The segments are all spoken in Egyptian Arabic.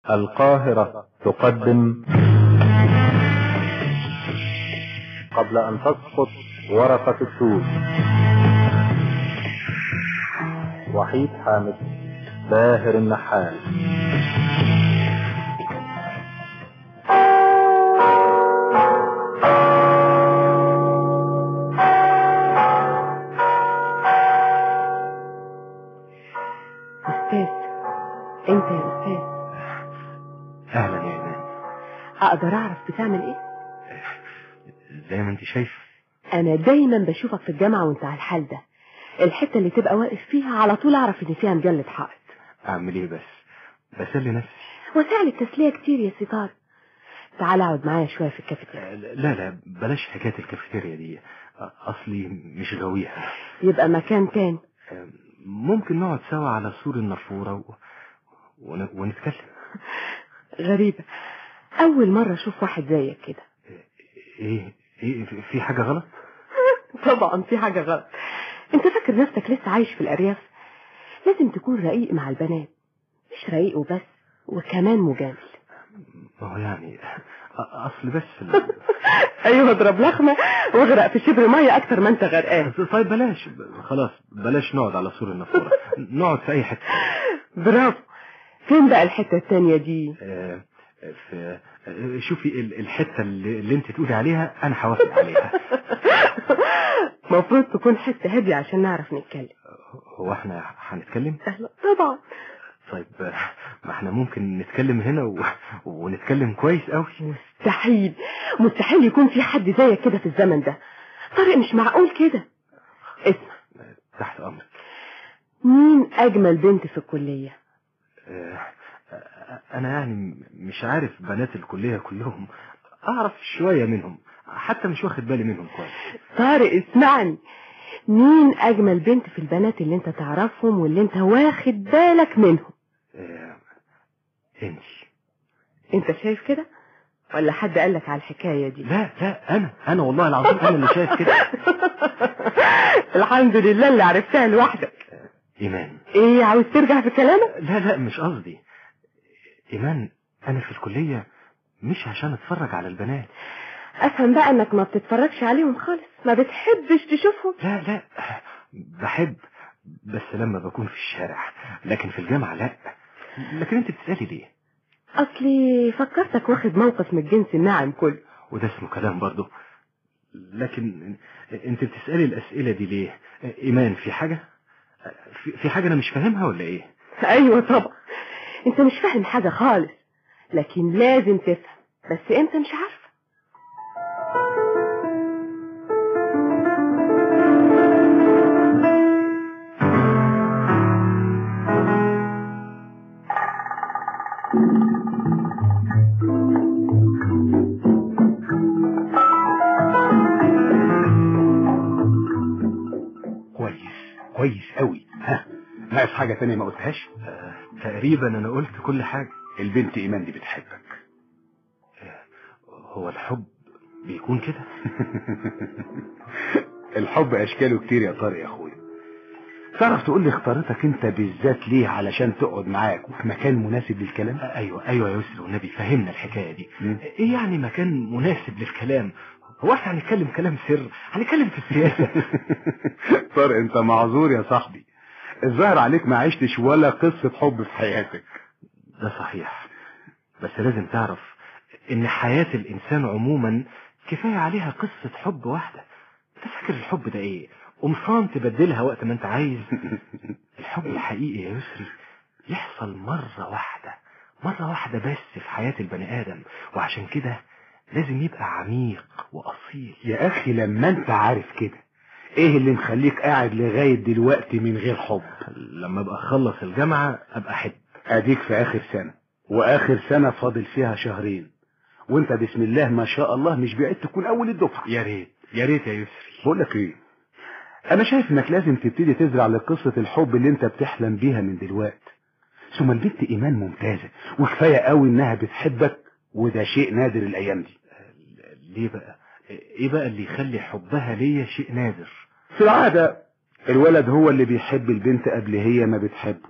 القاهرة تقدم قبل أن تسقط ورقة السوق وحيد حامد باهر النحال أستاذ أنت يا أستاذ اهلا يا ايمان أقدر أعرف بتعمل إيه؟ زي ما انت شايف أنا دايما بشوفك في الجامعة وأنت على الحال ده الحتة اللي تبقى واقف فيها على طول أعرف إن فيها مجلة حائط اعمل ايه بس بسلي نفسي وسائل التسلية كتير يا ستار تعال اقعد معايا شوية في الكافيتيريا لا لا بلاش حكايه الكافيتيريا دي اصلي مش غاويها يبقى مكان تاني ممكن نقعد سوا على سور النافوره و... ون... ونتكلم غريبة أول مرة أشوف واحد زيك كده ايه ايه في- في حاجه غلط طبعا في حاجة غلط أنت فاكر نفسك لسه عايش في الأرياف لازم تكون رقيق مع البنات مش رقيق وبس وكمان مجامل ما هو يعني أ- اصل بس ال- ايوه اضرب لخمه واغرق في شبر ميه اكتر ما انت غرقان طيب بلاش خلاص بلاش نقعد على سور النافوره نقعد في اي حته برافو فين بقى الحته التانية دي آه، في آه، شوفي ال- الحته اللي, اللي انت تقولي عليها انا هوافق عليها المفروض تكون حته هاديه عشان نعرف نتكلم هو احنا هنتكلم أهلا. طبعا طيب آه، ما احنا ممكن نتكلم هنا و... ونتكلم كويس قوي مستحيل مستحيل يكون في حد زيك كده في الزمن ده طارق مش معقول كده اسمع تحت امرك مين اجمل بنت في الكليه آه، آه، انا يعني مش عارف بنات الكليه كلهم اعرف شويه منهم حتى مش واخد بالي منهم كويس طارق اسمعني مين اجمل بنت في البنات اللي انت تعرفهم واللي انت واخد بالك منهم آه، انت انت شايف كده ولا حد قالك على الحكايه دي لا لا انا انا والله العظيم انا اللي شايف كده الحمد لله اللي عرفتها لوحدك ايمان ايه عاوز ترجع في كلامك لا لا مش قصدي ايمان انا في الكليه مش عشان اتفرج على البنات افهم بقى انك ما بتتفرجش عليهم خالص ما بتحبش تشوفهم لا لا بحب بس لما بكون في الشارع لكن في الجامعه لا لكن انت بتسالي ليه اصلي فكرتك واخد موقف من الجنس الناعم كله وده اسمه كلام برضه لكن انت بتسالي الاسئله دي ليه ايمان في حاجه في, في حاجه انا مش فاهمها ولا ايه ايوه طبعا انت مش فاهم حاجه خالص لكن لازم تفهم بس انت مش عارفه كويس كويس قوي ها ناقص حاجة تانية ما قلتهاش آه، تقريبا انا قلت كل حاجه البنت ايمان دي بتحبك هو الحب بيكون كده الحب اشكاله كتير يا طارق يا اخويا تعرف تقول لي اختارتك انت بالذات ليه علشان تقعد معاك وفي مكان مناسب للكلام ايوه ايوه يا يسر والنبي فهمنا الحكايه دي مم. ايه يعني مكان مناسب للكلام هو احنا هنتكلم كلام سر هنتكلم في السياسه طارق انت معذور يا صاحبي الظاهر عليك ما عشتش ولا قصة حب في حياتك ده صحيح بس لازم تعرف ان حياه الانسان عموما كفايه عليها قصه حب واحده انت فاكر الحب ده ايه قمصان تبدلها وقت ما انت عايز الحب الحقيقي يا يسري يحصل مرة واحدة مرة واحدة بس في حياة البني آدم وعشان كده لازم يبقى عميق وأصيل يا اخي لما انت عارف كده ايه اللي مخليك قاعد لغاية دلوقتي من غير حب لما ابقى اخلص الجامعة ابقى احب اديك في اخر سنة واخر سنة فاضل فيها شهرين وانت بسم الله ما شاء الله مش بعيد تكون اول الدفعة يا ريت يا ريت يا يسري بقول لك ايه انا شايف انك لازم تبتدي تزرع لقصة الحب اللي انت بتحلم بيها من دلوقتي ثم البنت ايمان ممتازة وكفاية قوي انها بتحبك وده شيء نادر الايام دي ليه بقى ايه بقى اللي يخلي حبها ليا شيء نادر في العادة الولد هو اللي بيحب البنت قبل هي ما بتحبه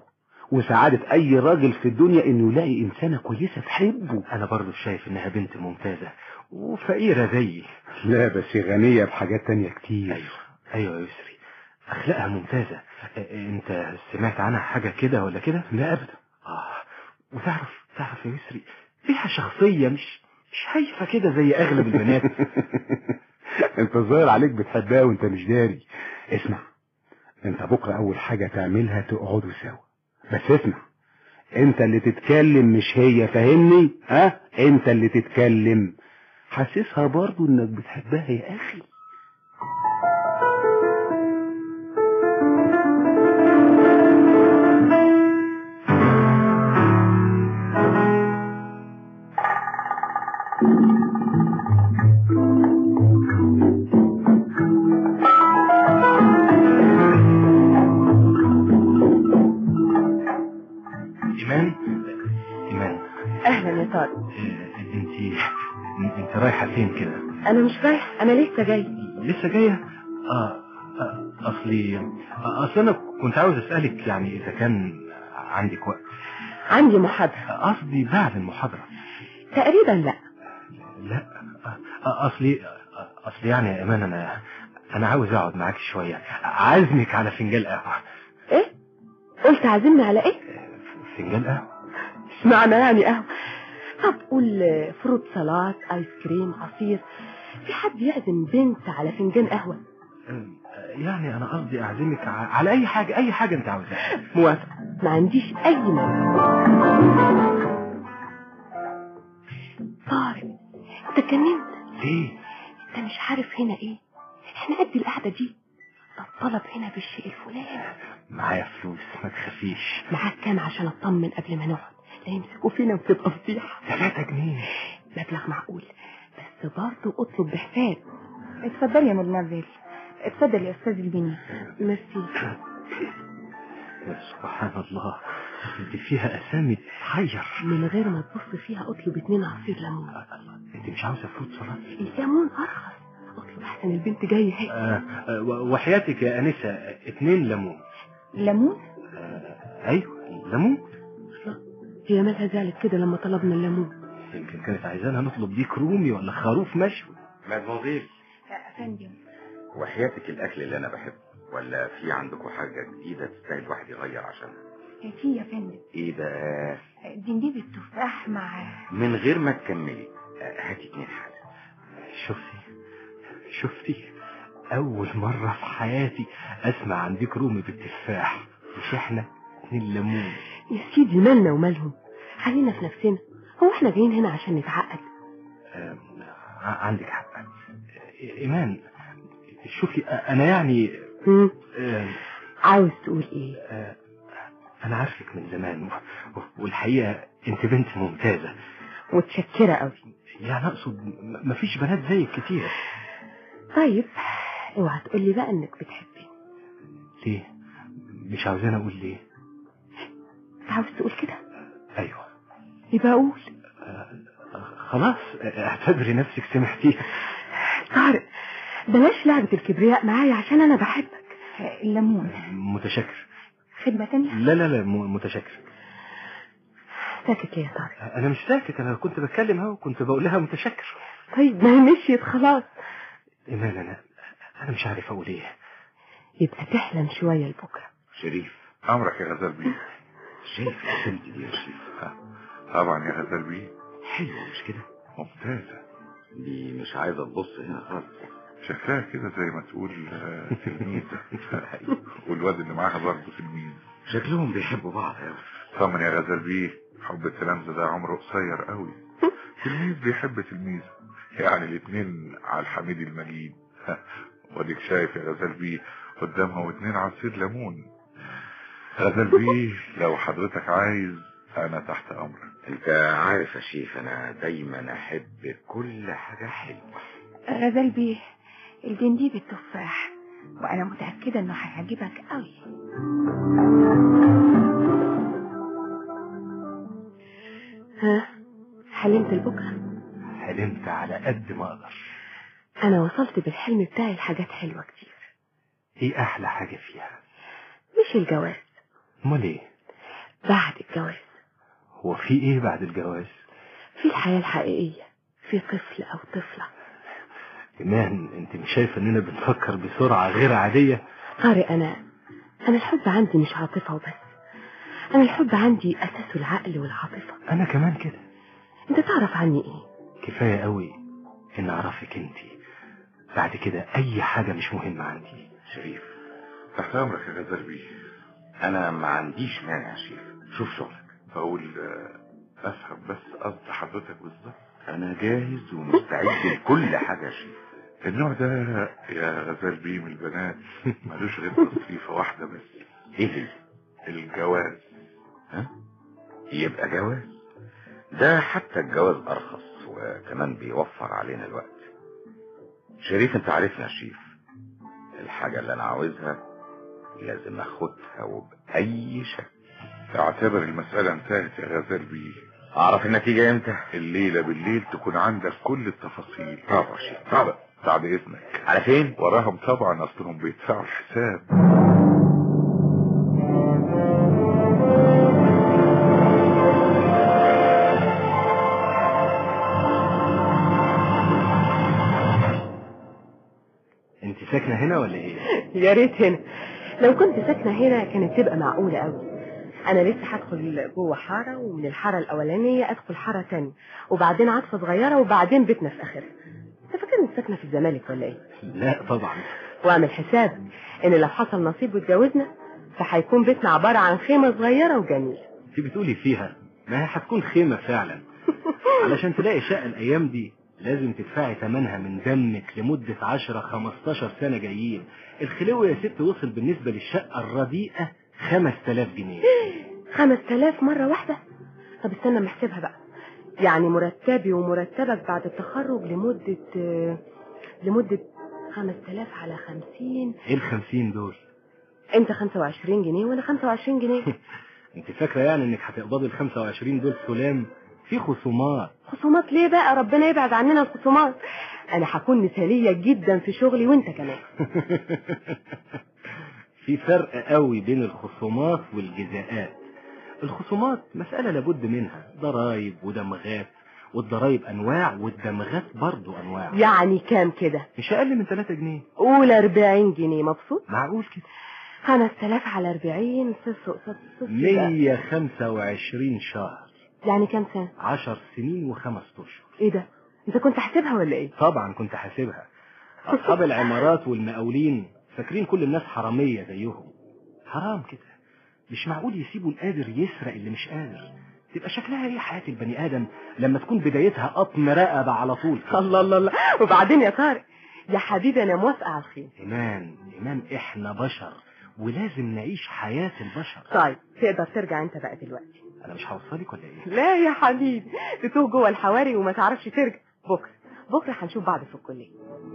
وسعادة اي راجل في الدنيا انه يلاقي انسانة كويسة تحبه انا برضو شايف انها بنت ممتازة وفقيرة زيي لا بس غنية بحاجات تانية كتير ايوه ايوه يا يسري اخلاقها ممتازة اه، انت سمعت عنها حاجة كده ولا كده لا ابدا اه وتعرف تعرف يا يسري فيها شخصية مش مش هايفة كده زي اغلب البنات انت الظاهر عليك بتحبها وانت مش داري اسمع انت بكرة اول حاجة تعملها تقعدوا سوا بس اسمع انت اللي تتكلم مش هي فاهمني ها انت اللي تتكلم حسسها برضو انك بتحبها يا اخي ايمان ايمان اهلا يا طارق اه، انت انت رايحة فين كده انا مش رايح انا لسه جاي لسه جاية اه آه، اصلي آه، اصل انا كنت عاوز اسألك يعني اذا كان عندك وقت عندي محاضرة آه، قصدي بعد المحاضرة تقريبا لا لا آه، آه، اصلي آه، اصلي يعني يا ايمان انا انا عاوز اقعد معاك شوية عازمك على فنجان قهوة ايه قلت عازمني على ايه فنجان قهوة اشمعنى يعني قهوة طب قول آه، فروت سلطات ايس كريم عصير في حد يعزم بنت على فنجان قهوة آه، يعني انا قصدي اعزمك ع- على اي حاجة اي حاجة انت عاوزاها موافق ما عنديش اي مانع طارق انت اتجننت ليه انت مش عارف هنا ايه احنا قد القعدة دي ده الطلب هنا بالشيء الفلاني معايا فلوس ما تخافيش معاك كام عشان اطمن قبل ما نقعد لا يمسكوا فينا وتبقى فضيحة ثلاثة جنيه مبلغ معقول بس برضه اطلب بحساب اتفضل يا مدنافيل اتفضل يا استاذ البني ميرسي يا سبحان الله دي فيها اسامي تحير من غير ما تبص فيها اطلب اتنين عصير ليمون انت مش عاوزة فروت سلطة الليمون ارخص اطلب احسن البنت جاية اهي آه، آه، و- وحياتك يا انسة اتنين ليمون ليمون آه، ايوه ليمون هي مالها زعلت كده لما طلبنا الليمون يمكن كانت عايزانا نطلب ديك رومي ولا خروف مشوي مادموزيل افندم وحياتك الاكل اللي انا بحبه ولا في عندكم حاجه جديده تستاهل الواحد يغير عشانها في يا فندم ايه بقى دنديب التفاح مع من غير ما تكملي آه، هاتي اتنين حاجه شفتي شفتي اول مرة في حياتي اسمع عن ديك رومي بالتفاح مش احنا اتنين ليمون يا سيدي مالنا ومالهم خلينا في نفسنا هو احنا جايين هنا عشان نتعقد آه، ع- عندك حق آه، ايمان شوفي آه، انا يعني هم؟ آه، عاوز تقول ايه آه، انا عارفك من زمان و- و- والحقيقة انت بنت ممتازة متشكرة قوي يعني اقصد م- مفيش بنات زيك كتير طيب اوعى تقول لي بقى انك بتحبني ليه مش عاوزين اقول ليه انت عاوز تقول كده ايوه يبقى اقول آه، خلاص آه، اعتبري نفسك سمحتيها طارق بلاش لعبة الكبرياء معايا عشان انا بحبك الليمون متشكر خدمة تانية لا لا لا م- متشكر ساكت ليه يا طارق انا مش ساكت انا كنت بتكلم اهو كنت بقول لها متشكر طيب ما هي مشيت خلاص ايمان انا انا مش عارف اقول ايه يبقى تحلم شوية لبكرة شريف امرك يا غزال بيه شايف البنت دي يا شريف طبعا يا غزال بيه حلوه مش كده ممتازة دي مش عايزه تبص هنا خالص شكلها كده زي ما تقول آه، تلميذة والواد اللي معاها برضه تلميذ شكلهم بيحبوا بعض قوي طمن يا غزال بيه حب التلامذة ده عمره قصير قوي تلميذ بيحب تلميذ يعني الاتنين على الحميد المجيد وديك شايف يا غزال بيه قدامها واتنين عصير ليمون غزال بيه لو حضرتك عايز انا تحت امرك انت عارف يا شريف انا دايما احب كل حاجه حلوه غزال بيه الدنديب التفاح وانا متأكدة انه هيعجبك قوي ها حلمت لبكرة حلمت على قد ما اقدر انا وصلت بالحلم بتاعي لحاجات حلوة كتير ايه احلى حاجة فيها مش الجواز امال ايه بعد الجواز هو في ايه بعد الجواز في الحياة الحقيقية في طفل أو طفلة ايمان انت مش شايفه اننا بنفكر بسرعه غير عاديه طارق أنا أنا الحب عندي مش عاطفة وبس أنا الحب عندي أساسه العقل والعاطفة انا كمان كده أنت تعرف عني إيه كفايه قوي ان اعرفك انت بعد كده اي حاجه مش مهمه عندي شريف تحت امرك يا غزال بيه انا ما عنديش مانع يا شريف شوف شغلك اقول آه، افهم بس قصد حضرتك بالظبط انا جاهز ومستعد لكل حاجه يا شريف النوع ده يا غزال بيه من البنات ملوش غير تصريفه واحده بس ايه هي الجواز ها يبقى جواز ده حتى الجواز ارخص وكمان بيوفر علينا الوقت شريف انت عارفني يا شريف الحاجة اللي انا عاوزها لازم اخدها وبأي شكل اعتبر المسألة انتهت يا غزال بيه اعرف النتيجة امتى الليلة بالليل تكون عندك كل التفاصيل طبعا يا شريف بعد طبعا بعد اذنك على فين وراهم طبعا اصلهم بيدفعوا الحساب انت ساكنه هنا ولا ايه يا ريت هنا لو كنت ساكنة هنا كانت تبقى معقولة قوي أنا لسه هدخل جوه حارة ومن الحارة الأولانية أدخل حارة تانية وبعدين عطفة صغيرة وبعدين بيتنا في آخرها أنت فاكر إنك ساكنة في الزمالك ولا إيه؟ لا طبعا واعمل حساب إن لو حصل نصيب واتجوزنا فهيكون بيتنا عبارة عن خيمة صغيرة وجميلة انت بتقولي فيها ما هي هتكون خيمه فعلا علشان تلاقي شقه الايام دي لازم تدفعي ثمنها من دمك لمدة 10 15 سنة جايين الخلو يا ست وصل بالنسبة للشقة الرديئة 5000 جنيه خمس تلاف مرة واحدة طب استنى محسبها بقى يعني مرتبي ومرتبك بعد التخرج لمدة آه، لمدة خمس تلاف على خمسين ايه ال 50 دول انت خمسة وعشرين جنيه وانا خمسة وعشرين جنيه انت فاكرة يعني انك هتقبضي ال 25 دول سلام في خصومات خصومات ليه بقى ربنا يبعد عننا الخصومات انا هكون مثالية جدا في شغلي وانت كمان في فرق قوي بين الخصومات والجزاءات الخصومات مسألة لابد منها ضرايب ودمغات والضرايب انواع والدمغات برضو انواع يعني كام كده مش اقل من 3 جنيه قول اربعين جنيه مبسوط معقول كده خمس تلاف على اربعين صفر صفر صفر 125 شهر يعني كام سنة 10 سنين وخمس اشهر ايه ده انت كنت حاسبها ولا ايه طبعا كنت حاسبها اصحاب العمارات والمقاولين فاكرين كل الناس حرامية زيهم حرام كده مش معقول يسيبوا القادر يسرق اللي مش قادر تبقى شكلها ايه حياة البني ادم لما تكون بدايتها قطم رقبة على طول الله الله الله وبعدين يا طارق يا حبيبي انا موافقة على الخير ايمان ايمان احنا بشر ولازم نعيش حياة البشر طيب تقدر ترجع انت بقى دلوقتي انا مش هوصلك ولا ايه لا يا حبيبي تتوه جوه الحواري وما تعرفش ترجع بكره بكره هنشوف بعض في الكليه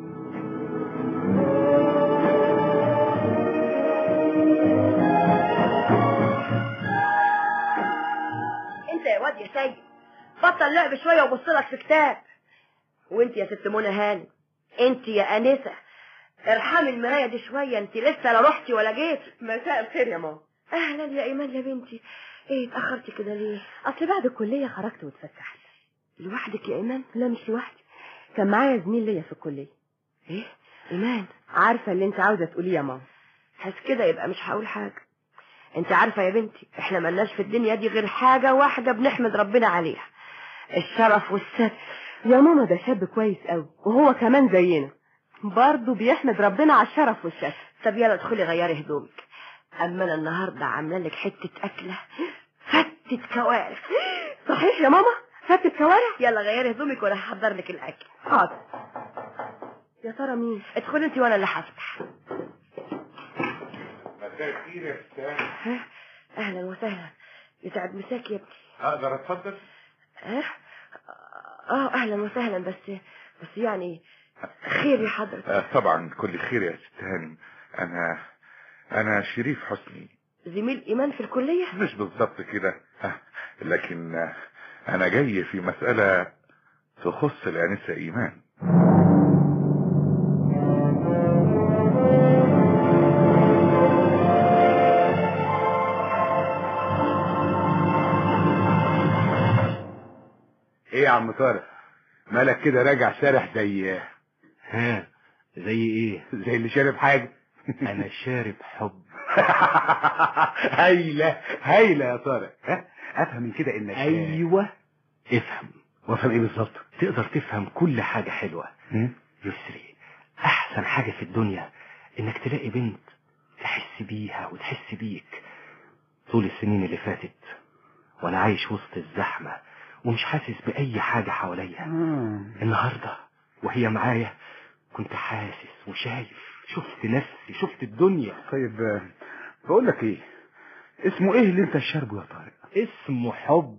انت يا واد يا سيد بطل لعب شويه وبص لك في كتاب وانت يا ست منى هانم انت يا انسه ارحمي المرايه دي شويه انت لسه لا رحتي ولا جيتي مساء الخير يا ماما اهلا يا ايمان يا بنتي ايه اتاخرتي كده ليه اصل بعد الكليه خرجت واتفسحت لوحدك يا ايمان لا مش لوحدي كان معايا زميل ليا في الكليه ايه ايمان عارفه اللي انت عاوزه تقوليه يا ماما حس كده يبقى مش هقول حاجه انت عارفه يا بنتي احنا ملناش في الدنيا دي غير حاجه واحده بنحمد ربنا عليها الشرف والستر يا ماما ده شاب كويس قوي وهو كمان زينا برضه بيحمد ربنا على الشرف والشكر طب يلا ادخلي غيري هدومك اما انا النهارده عامله لك حته اكله فتة كوارث صحيح يا ماما فات الكوارع يلا غيري هدومك وانا هحضر لك الاكل حاضر يا ترى مين ادخلي انت وانا اللي هفتح مساء الخير يا استاذ ها؟ اهلا وسهلا يسعد مساك يا ابني اقدر اتفضل ها؟ اه اهلا وسهلا بس بس يعني خير يا حضرتك آه طبعا كل خير يا ست هانم انا انا شريف حسني زميل ايمان في الكليه مش بالظبط كده آه، لكن آه، انا جاي في مسألة تخص الانسة ايمان ايه يا عم طارق مالك كده راجع سارح زي ها زي ايه زي اللي شارب حاجه انا شارب حب هايله هايله يا طارق ها افهم من كده انك ايوه افهم وافهم ايه بالظبط تقدر تفهم كل حاجة حلوة هم؟ يسري احسن حاجة في الدنيا انك تلاقي بنت تحس بيها وتحس بيك طول السنين اللي فاتت وانا عايش وسط الزحمة ومش حاسس بأي حاجة حواليا آه. النهاردة وهي معايا كنت حاسس وشايف شفت نفسي شفت الدنيا طيب آه، بقول لك ايه اسمه ايه اللي انت شاربه يا طارق اسمه حب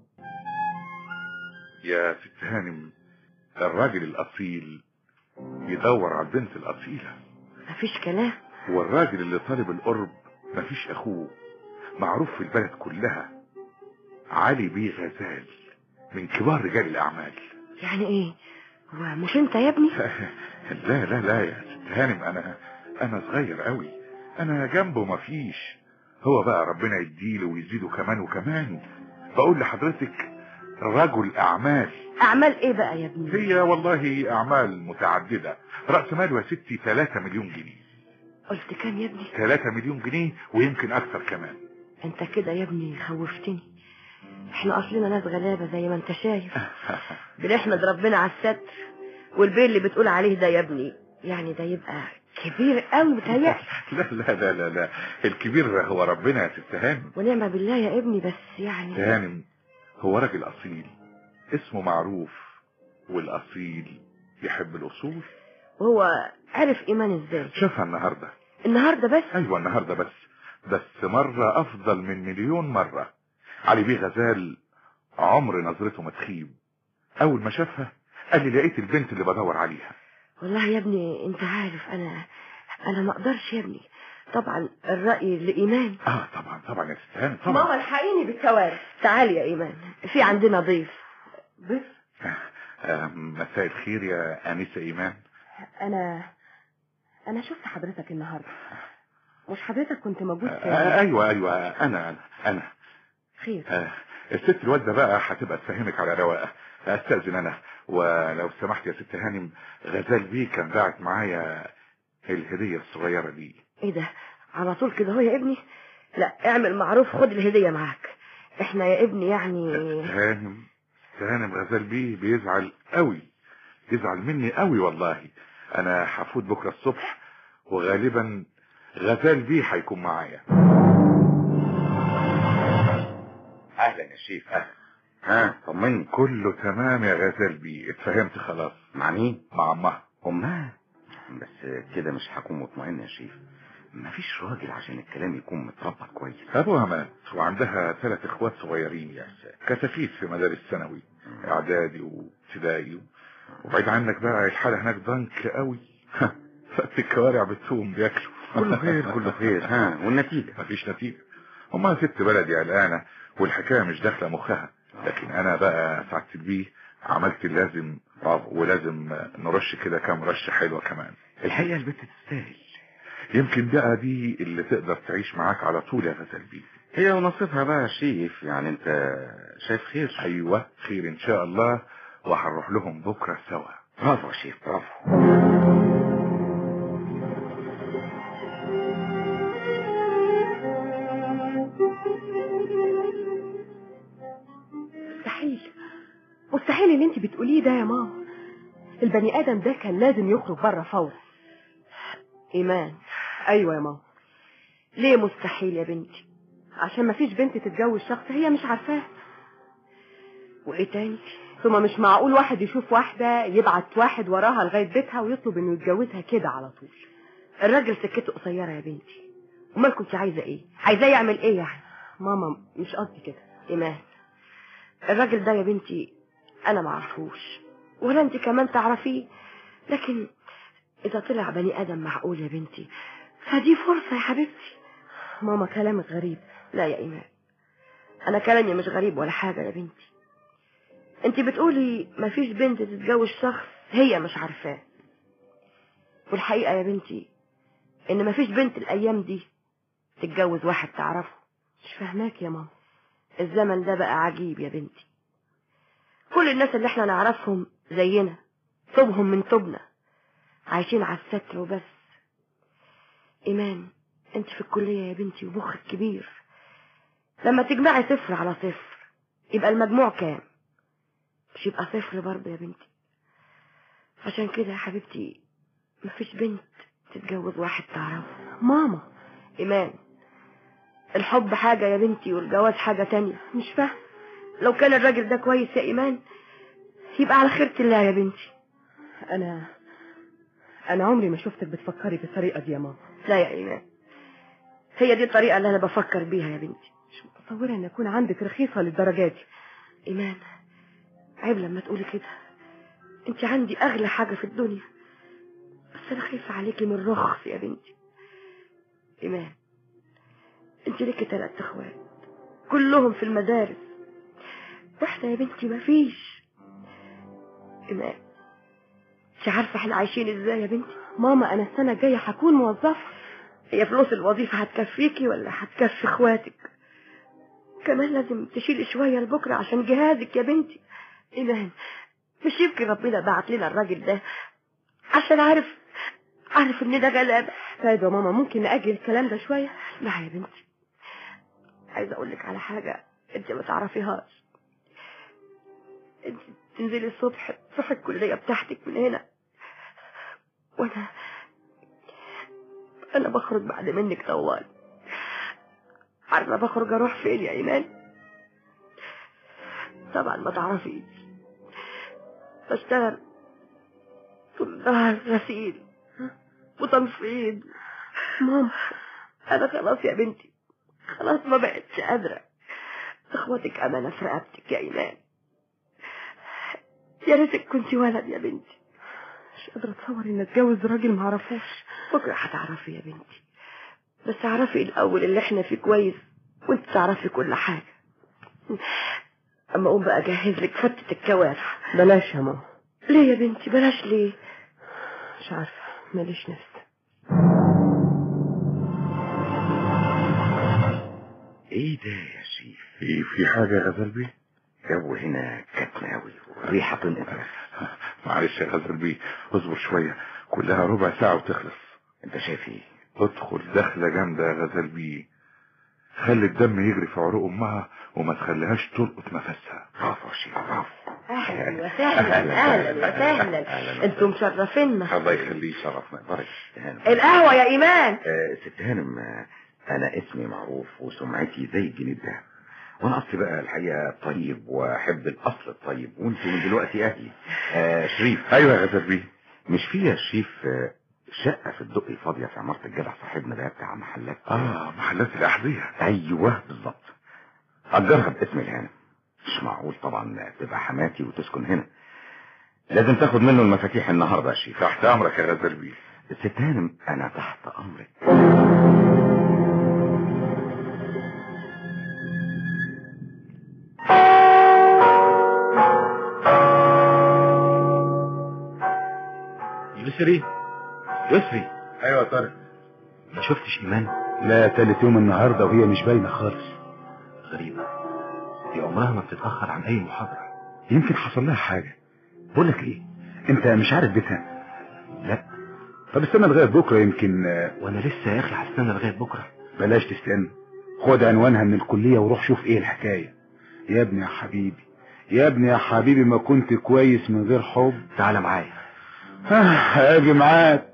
يا ست هانم الراجل الأصيل يدور على البنت الأصيلة مفيش كلام والراجل اللي طالب القرب مفيش أخوه معروف في البلد كلها علي بيه غزال من كبار رجال الأعمال يعني ايه هو مش انت يا ابني لا لا لا يا ست هانم أنا أنا صغير قوي أنا جنبه مفيش هو بقى ربنا يديله ويزيده كمان وكمان بقول لحضرتك رجل أعمال اعمال ايه بقى يا ابني هي والله أعمال متعددة رأس ماله يا ستي 3 مليون جنيه قلت كام يا ابني 3 مليون جنيه ويمكن أكثر كمان انت كده يا ابني خوفتني احنا اصلنا ناس غلابة زي ما انت شايف بنحمد ربنا على الستر والبير اللي بتقول عليه ده يا ابني يعني ده يبقى كبير قوي متهيألي لا لا لا لا لا الكبير هو ربنا يا ست هانم ونعم بالله يا ابني بس يعني هانم هو راجل أصيل اسمه معروف والأصيل يحب الأصول وهو عرف ايمان ازاي شافها النهاردة النهارده بس أيوة النهاردة بس بس مرة أفضل من مليون مرة علي بيه غزال عمر نظرته ما تخيب أول ما شافها قال لي لقيت البنت اللي بدور عليها والله يا ابني انت عارف انا انا ما اقدرش يا ابني طبعا الرأي لإيمان اه طبعا طبعا يا ست هانم ماما طبعا الحقيني بالكوارث تعالي يا إيمان في عندنا ضيف ضيف آه، مساء الخير يا آنسة إيمان انا انا شفت حضرتك النهارده مش حضرتك كنت موجود في آه، أيوة أيوة أنا أنا خير آه، الست الوالدة بقى هتبقى تفهمك على رواقة استأذن انا ولو سمحت يا ست هانم غزال بيه كان باعت معايا الهدية الصغيرة دي ايه ده على طول كده هو يا ابني لا اعمل معروف خد الهدية معاك احنا يا ابني يعني ست هانم ست هانم غزال بيه بيزعل قوي يزعل مني قوي والله انا هفوت بكرة الصبح وغالبا غزال بيه هيكون معايا اهلا يا شيف اهلا ها طمني كله تمام يا غزال بيه اتفهمت خلاص مع مين مع امها امها بس كده مش هكون مطمئن يا شيف مفيش راجل عشان الكلام يكون متربط كويس ابوها مات وعندها ثلاث اخوات صغيرين يعني كتفيت في مدارس ثانوي اعدادي وابتدائي وبعيد عنك بقى الحالة هناك ضنك قوي فات الكوارع بتسوم بياكلوا كله خير كله خير ها والنتيجة مفيش نتيجة هما ست بلدي قلقانة والحكاية مش داخلة مخها لكن انا بقى سعدت بيه عملت اللازم ولازم نرش كده كام رشة حلوة كمان الحقيقة البنت تستاهل يمكن بقى دي اللي تقدر تعيش معاك على طول يا غزال بيه هي ونصيبها بقى يا شيف يعني انت شايف خير ايوه خير ان شاء الله وهنروح لهم بكرة سوا برافو يا شيف برافو مستحيل مستحيل اللي انت بتقوليه ده يا ماما البني ادم ده كان لازم يخرج بره فورا ايمان ايوه يا ماما ليه مستحيل يا بنتي عشان ما فيش بنت تتجوز شخص هي مش عارفاه وايه تاني ثم مش معقول واحد يشوف واحدة يبعت واحد وراها لغاية بيتها ويطلب انه يتجوزها كده على طول الراجل سكته قصيرة يا بنتي امال كنت عايزة ايه عايزاه يعمل ايه يعني ماما مش قصدي كده ايمان الراجل ده يا بنتي انا معرفوش ولا انت كمان تعرفيه لكن اذا طلع بني ادم معقول يا بنتي فدي فرصة يا حبيبتي ماما كلامك غريب لا يا ايمان انا كلامي مش غريب ولا حاجة يا بنتي انت بتقولي مفيش بنت تتجوز شخص هي مش عارفاه والحقيقة يا بنتي ان مفيش بنت الايام دي تتجوز واحد تعرفه مش فاهماك يا ماما الزمن ده بقى عجيب يا بنتي كل الناس اللي احنا نعرفهم زينا طوبهم من طوبنا عايشين على الستر وبس ايمان انت في الكلية يا بنتي ومخك كبير لما تجمعي صفر على صفر يبقى المجموع كام مش يبقى صفر برضه يا بنتي عشان كده يا حبيبتي مفيش بنت تتجوز واحد تعرفه ماما ايمان الحب حاجة يا بنتي والجواز حاجة تانية مش فاهم لو كان الراجل ده كويس يا ايمان يبقى على خيرة الله يا بنتي انا انا عمري ما شفتك بتفكري بالطريقه دي يا ماما لا يا ايمان هي دي الطريقة اللي انا بفكر بيها يا بنتي مش متصوره ان اكون عندك رخيصه للدرجات دي ايمان عيب لما تقولي كده انت عندي اغلى حاجة في الدنيا بس انا خايفة عليكي من رخص يا بنتي ايمان انت ليكي تلات اخوات كلهم في المدارس واحدة يا بنتي مفيش ايمان انت عارفة احنا عايشين ازاي يا بنتي ماما انا السنه الجايه هكون موظفه هي فلوس الوظيفة هتكفيكي ولا هتكفي اخواتك كمان لازم تشيلي شوية لبكرة عشان جهازك يا بنتي ايمان مش يمكن ربنا بعت لنا الراجل ده عشان عارف عارف ان ده غلابة طيب يا ماما ممكن نأجل الكلام ده شويه لا يا بنتي عايزة اقول لك على حاجة انت ما تعرفيهاش انت تنزلي الصبح تروحي الكلية بتاعتك من هنا وانا انا بخرج بعد منك طوال عارفة بخرج اروح فين يا ايمان طبعا ما تعرفيش بشتغل طول النهار غسيل وتنفيض ماما انا خلاص يا بنتي خلاص ما بقتش قادرة اخواتك امانة في رقبتك يا ايمان يا ريتك كنت ولد يا بنتي مش قادره اتصور ان اتجوز راجل ما اعرفوش بكرة هتعرفي يا بنتي بس اعرفي الاول اللي احنا فيه كويس وانت تعرفي كل حاجة اما اقوم بقى اجهز لك فتة الكوارع بلاش يا ماما ليه يا بنتي بلاش ليه مش عارفه ماليش نفس ايه ده يا شيف في في حاجة يا غزال بيه جو هنا كتمة أوي والريحة تنقط معلش يا غزال بيه اصبر شوية كلها ربع ساعة وتخلص انت شايف ايه ادخل دخلة جامدة يا غزال بيه خلي الدم يجري في عروق امها وما تخليهاش تلقط نفسها برافو يا شيف برافو اهلا وسهلا اهلا وسهلا انتم مشرفينا الله يخليه شرفنا بارك ست هانم القهوة يا ايمان آه، ست هانم آه، انا اسمي معروف وسمعتي زي الجنيه ده وانا اصلي بقى الحقيقه طيب واحب الاصل الطيب وانتوا من دلوقتي اهلي آه شريف ايوه يا غزال بيه مش في يا شريف آه، شقه في الدقي فاضيه في عماره الجدع صاحبنا ده بتاع محلات اه محلات الاحذية ايوه بالظبط اجرها باسم الهانم مش معقول طبعا تبقى حماتي وتسكن هنا لازم تاخد منه المفاتيح النهارده يا شيف تحت امرك يا غزال بيه ست هانم انا تحت امرك يسري يسري ايوه يا طارق ما شفتش ايمان لا تالت يوم النهارده وهي مش باينه خالص غريبة دي عمرها ما بتتأخر عن أي محاضرة يمكن حصل لها حاجه بقول لك إيه انت مش عارف بيتها لا طب استنى لغايه بكره يمكن آه، وأنا لسه يا أخي هستنى لغاية بكرة بلاش تستنى خد عنوانها من الكليه وروح شوف ايه الحكايه يا ابني يا حبيبي يا ابني يا حبيبي ما كنت كويس من غير حب تعالى معايا آه، اجي معاك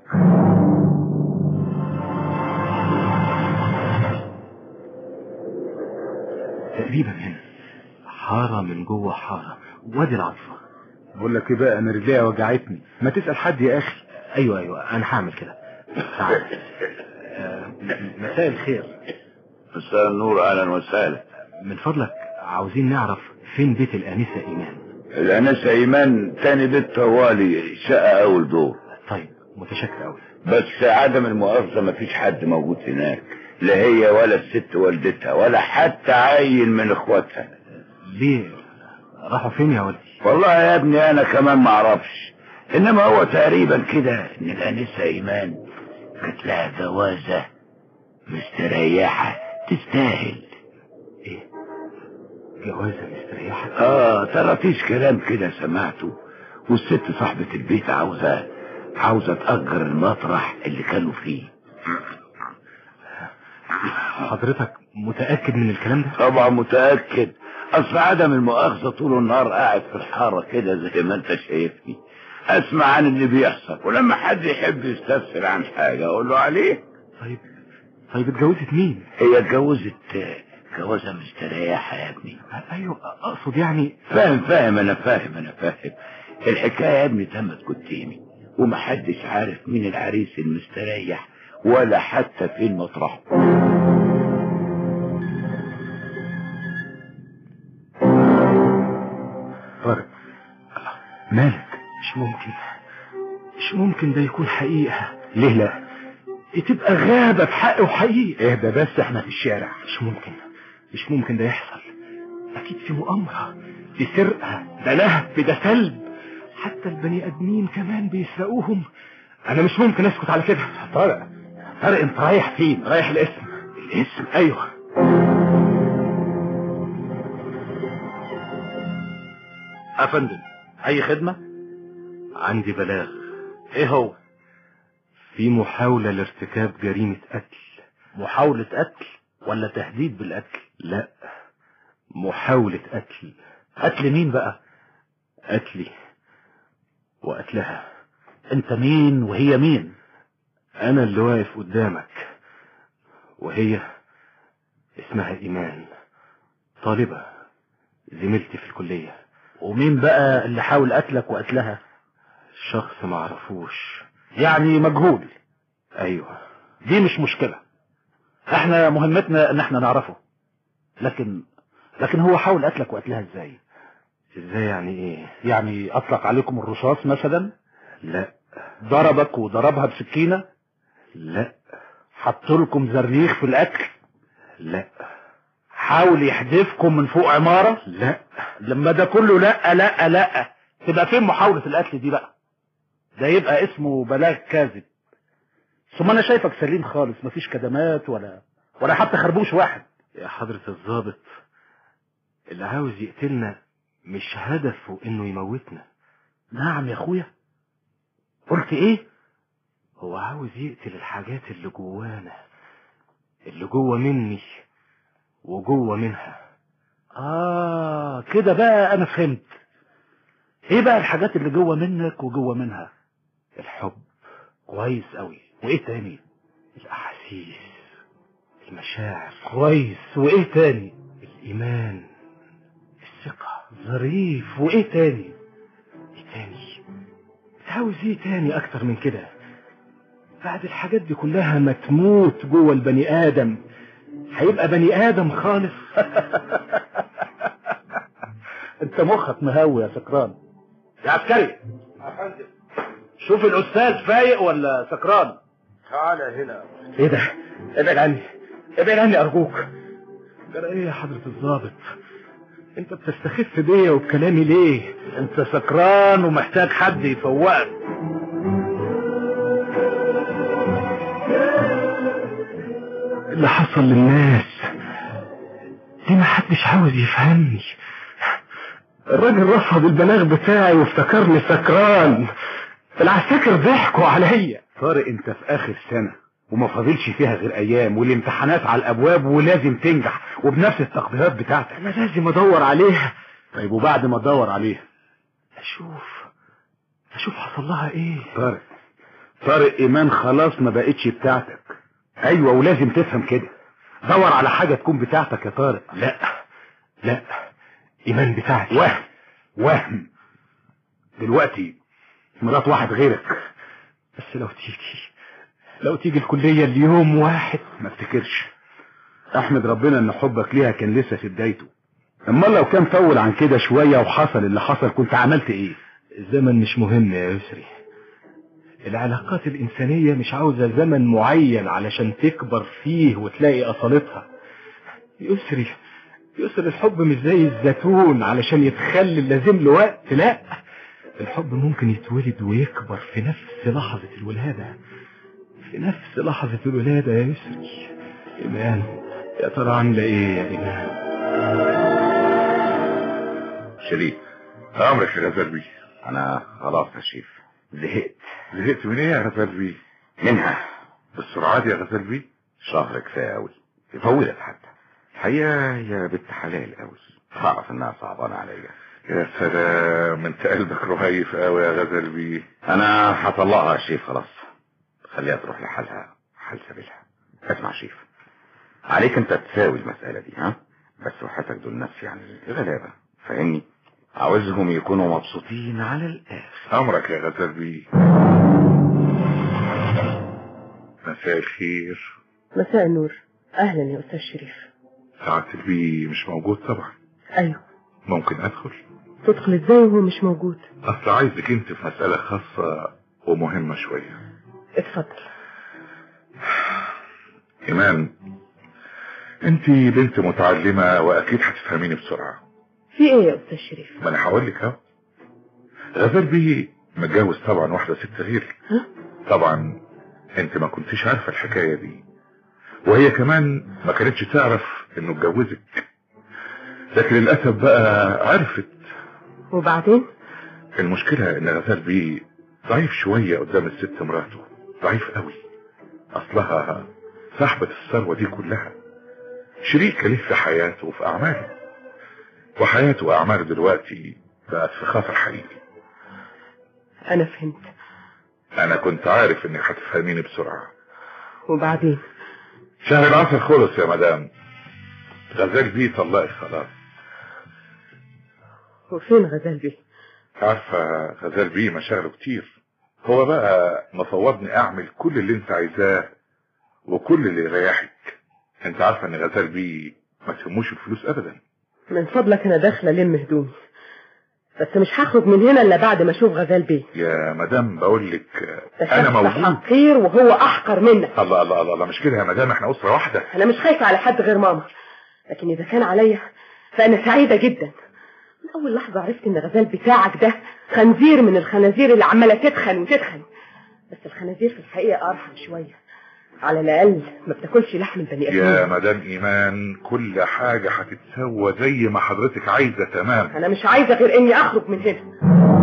تقريبا هنا حارة من جوه حارة وادي العطفة بقول لك ايه بقى انا رجليا وجعتني ما تسال حد يا اخي أيوة أيوة أنا هعمل كده تعالى آه، م- مساء الخير مساء النور اهلا وسهلا من فضلك عاوزين نعرف فين بيت الآنسة إيمان الانسه ايمان تاني بيت طوالي شقه اول دور طيب متشكر أوي بس عدم المؤاخذه مفيش حد موجود هناك لا هي ولا الست والدتها ولا حتى عيل من اخواتها ليه راحوا فين يا ولدي والله يا ابني انا كمان ما اعرفش انما هو تقريبا كده ان الانسه ايمان كانت لها جوازه مستريحه تستاهل إيه جوازة مستريحة اه طرطيش كلام كده سمعته والست صاحبة البيت عاوزة عاوزة تأجر المطرح اللي كانوا فيه حضرتك متأكد من الكلام ده طبعا متأكد أصل عدم المؤاخذة طول النهار قاعد في الحارة كده زي ما أنت شايفني أسمع عن اللي بيحصل ولما حد يحب يستفسر عن حاجة أقول له عليه طيب طيب اتجوزت مين هي اتجوزت جوازة مستريحة يا ابني ايوه اقصد يعني فاهم فاهم أنا فاهم أنا فاهم الحكاية يا ابني تمت قدامي ومحدش عارف مين العريس المستريح ولا حتى فين مطرحه طارق مالك مش ممكن مش ممكن ده يكون حقيقة ليه لا تبقى غابة في حق وحقيقة اهدى بس احنا في الشارع مش ممكن مش ممكن ده يحصل اكيد في مؤامرة في سرقة ده لهب ده سلب حتى البني ادمين كمان بيسرقوهم انا مش ممكن اسكت على كده طارق طارق انت رايح فين رايح الاسم الاسم ايوه افندم اي خدمة عندي بلاغ ايه هو في محاولة لارتكاب جريمة قتل محاولة قتل ولا تهديد بالقتل لا محاولة قتل قتل مين بقى قتلي وقتلها انت مين وهي مين انا اللي واقف قدامك وهي اسمها ايمان طالبة زميلتي في الكلية ومين بقى اللي حاول قتلك وقتلها شخص معرفوش يعني مجهول ايوه دي مش مشكلة احنا مهمتنا ان احنا نعرفه لكن لكن هو حاول قتلك وقتلها ازاي ازاي يعني ايه يعني اطلق عليكم الرصاص مثلا لا ضربك وضربها بسكينة لا حط لكم زريخ في الاكل لا حاول يحدفكم من فوق عمارة لا لما ده كله لا لا لا تبقى فين محاولة القتل دي بقى ده يبقى اسمه بلاغ كاذب ثم انا شايفك سليم خالص مفيش كدمات ولا ولا حتى خربوش واحد يا حضرة الضابط اللي عاوز يقتلنا مش هدفه انه يموتنا نعم يا اخويا قلت ايه هو عاوز يقتل الحاجات اللي جوانا اللي جوه مني وجوه منها اه كده بقى انا فهمت ايه بقى الحاجات اللي جوه منك وجوه منها الحب كويس قوي وايه تاني الاحاسيس المشاعر كويس وايه تاني الايمان الثقة ظريف وايه تاني ايه تاني عاوز ايه تاني اكتر من كده بعد الحاجات دي كلها ما تموت جوه البني ادم هيبقى بني ادم خالص انت مخك مهوي يا سكران يا عسكري شوف الاستاذ فايق ولا سكران تعالى هنا ايه ده ابعد عني ابعد عني ارجوك جرى ايه يا حضرة الضابط انت بتستخف بيا وبكلامي ليه انت سكران ومحتاج حد يفوقك اللي حصل للناس دي ما حدش عاوز يفهمني الراجل رفض البلاغ بتاعي وافتكرني سكران العساكر ضحكوا عليا طارق انت في اخر سنة وما فاضلش فيها غير ايام والامتحانات على الابواب ولازم تنجح وبنفس التقديرات بتاعتك انا لازم ادور عليها طيب وبعد ما تدور عليها اشوف اشوف حصل لها ايه طارق طارق ايمان خلاص ما بقتش بتاعتك ايوه ولازم تفهم كده دور على حاجة تكون بتاعتك يا طارق لا لا ايمان بتاعتي وهم وهم دلوقتي مرات واحد غيرك بس لو تيجي لو تيجي الكلية اليوم واحد ما افتكرش احمد ربنا ان حبك ليها كان لسه في بدايته اما لو كان طول عن كده شوية وحصل اللي حصل كنت عملت ايه الزمن مش مهم يا يسري العلاقات الإنسانية مش عاوزة زمن معين علشان تكبر فيه وتلاقي أصالتها يسري يسري الحب مش زي الزيتون علشان يتخلل لازم له وقت لا الحب ممكن يتولد ويكبر في نفس لحظة الولادة في نفس لحظة الولادة يا يسري إيمان يا ترى عاملة إيه يا إيمان شريف امرك يا غزال بيه انا خلاص يا شيف زهقت زهقت من ايه يا غزال بيه منها بالسرعه دي يا غزال بيه شهر كفايه قوي يفولت حتى الحقيقه يا بنت حلال قوي تعرف انها صعبانه عليا يا سلام انت قلبك رهيف قوي يا غزال بيه انا هطلقها يا شيف خلاص خليها تروح لحالها حال سبيلها اسمع يا شيف عليك انت تساوي المسألة دي ها بس وحياتك دول ناس يعني غلابة فاهمني عاوزهم يكونوا مبسوطين على الاخر امرك يا غزال بيه مساء الخير مساء النور اهلا يا استاذ شريف سعادة البيه مش موجود طبعا ايوه ممكن ادخل تدخل ازاي وهو مش موجود اصل عايزك انت في مسألة خاصة ومهمة شوية اتفضل ايمان انت بنت متعلمة واكيد هتفهميني بسرعة في ايه يا استاذ شريف ما انا هقول لك اهو غزال بيه متجوز طبعا واحدة ست غيري ها؟ طبعا انت ما كنتيش عارفة الحكاية دي وهي كمان ما كانتش تعرف انه اتجوزك لكن للأسف بقى عرفت وبعدين المشكلة ان غزال بيه ضعيف شوية قدام الست مراته ضعيف قوي اصلها صاحبة الثروة دي كلها شريكة ليه في حياته وفي اعماله وحياته واعماله دلوقتي بقت في خطر حقيقي انا فهمت انا كنت عارف انك هتفهميني بسرعة وبعدين شهر العسل خلص يا مدام غزال بيه طلقت خلاص وفين غزال بيه عارفة غزال بيه مشاغله كتير هو بقى مفوضني اعمل كل اللي انت عايزاه وكل اللي يريحك انت عارفة ان غزال بيه ما تهموش الفلوس ابدا من فضلك انا داخله الم هدومي بس مش هخرج من هنا الا بعد ما اشوف غزال بيه يا مدام بقول لك ده انا شخص موجود حقير وهو احقر منك الله الله الله الله مش كده يا مدام احنا اسرة واحدة انا مش خايفه على حد غير ماما لكن اذا كان عليا فانا سعيده جدا من اول لحظه عرفت ان غزال بتاعك ده خنزير من الخنازير اللي عماله تتخن وتتخن بس الخنازير في الحقيقه ارحم شويه على الاقل ما بتاكلش لحم البني يا ادمين مدام ايمان كل حاجة هتتسوى زي ما حضرتك عايزة تمام انا مش عايزه غير اني اخرج من هنا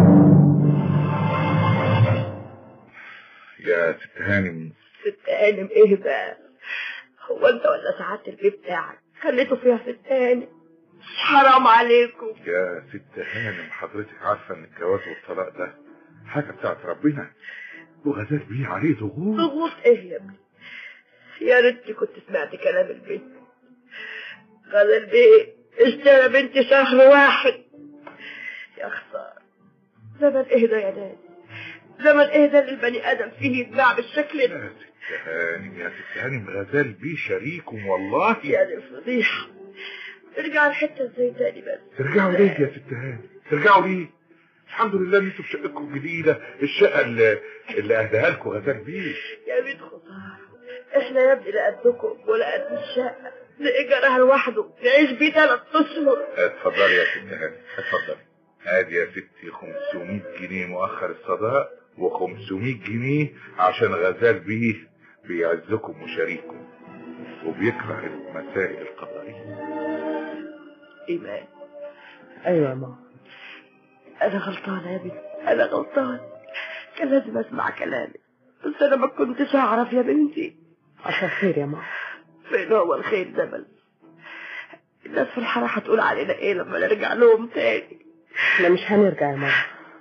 يا ست هانم ست هانم ايه بقى هو انت ولا سعادة البيت بتاعك خليته فيها ست هانم حرام عليكم يا ست هانم حضرتك عارفة ان الجواز والطلاق ده حاجة بتاعت ربنا وغزال بيه عليه ضغوط ضغوط ايه يا ابني يا ريتني كنت سمعت كلام البنت غزال بيه اشترى بنتي شهر واحد يا خسارة زمن ايه ده يا ناس زمن ايه ده اللي البني ادم فيه يتباع بالشكل ده يا ست هانم يا ست هانم غزال بيه شريكم والله يا دي الفضيحة ارجع الحتة ازاي تاني بس ترجعوا ليه يا ست هانم ترجعوا ليه الحمد لله ان انتوا في شقتكم الجديدة الشقة اللي, اللي اهداها لكم غزال بيه يا بيت خسارة احنا يا ابني لا قدكم ولا قد الشقة ده ايجارها لوحده نعيش بيه ثلاث اشهر اتفضلي يا ست هانم اتفضلي ادي يا ستي 500 جنيه مؤخر الصداق و500 جنيه عشان غزال بيه بيعزكم وشريككم وبيكره المسائل القضائية ايمان ايوه يا ماما انا غلطانة يا بنتي انا غلطان كان لازم اسمع كلامك بس انا ما كنتش اعرف يا بنتي عشان خير يا ماما فين هو الخير ده بس الناس في الحارة هتقول علينا ايه لما نرجع لهم تاني احنا مش هنرجع يا ماما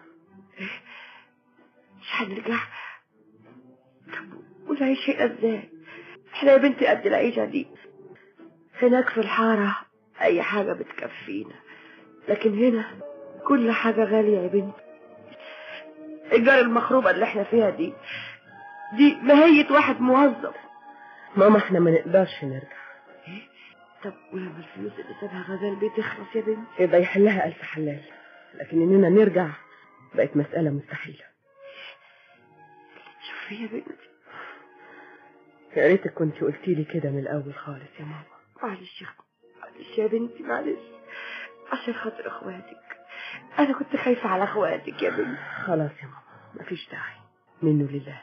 مش هنرجع طب ونعيش هنا ازاي احنا يا بنتي قد العيشة دي هناك في الحارة اي حاجة بتكفينا لكن هنا كل حاجة غالية يا بنتي ايجار المخروبة اللي احنا فيها دي دي ماهية واحد موظف ماما احنا ما نقدرش نرجع طب ولما الفلوس اللي سابها غزال بيه تخلص يا بنتي يبقى يحلها ألف حلال لكن إننا نرجع بقت مسألة مستحيلة شوفي يا بنتي يا ريتك كنت قلتي لي كده من الأول خالص يا ماما معلش يا أخت- معلش يا بنتي معلش عشان خاطر اخواتك انا كنت خايفة على اخواتك يا بنتي خلاص يا ماما مفيش داعي منه لله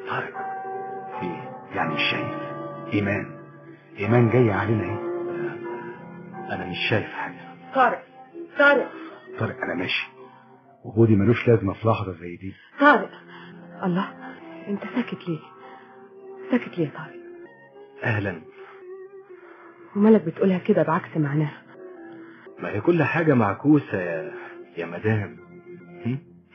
طارق في إيه؟ يعني مش شايف ايمان ايمان جايه علينا ايه انا مش شايف حاجة طارق طارق طارق انا ماشي وجودي ملوش لازمه في لحظه زي دي طارق الله انت ساكت ليه ساكت ليه يا طارق اهلا ومالك بتقولها كده بعكس معناها ما هي كل حاجة معكوسة يا يا مدام هم؟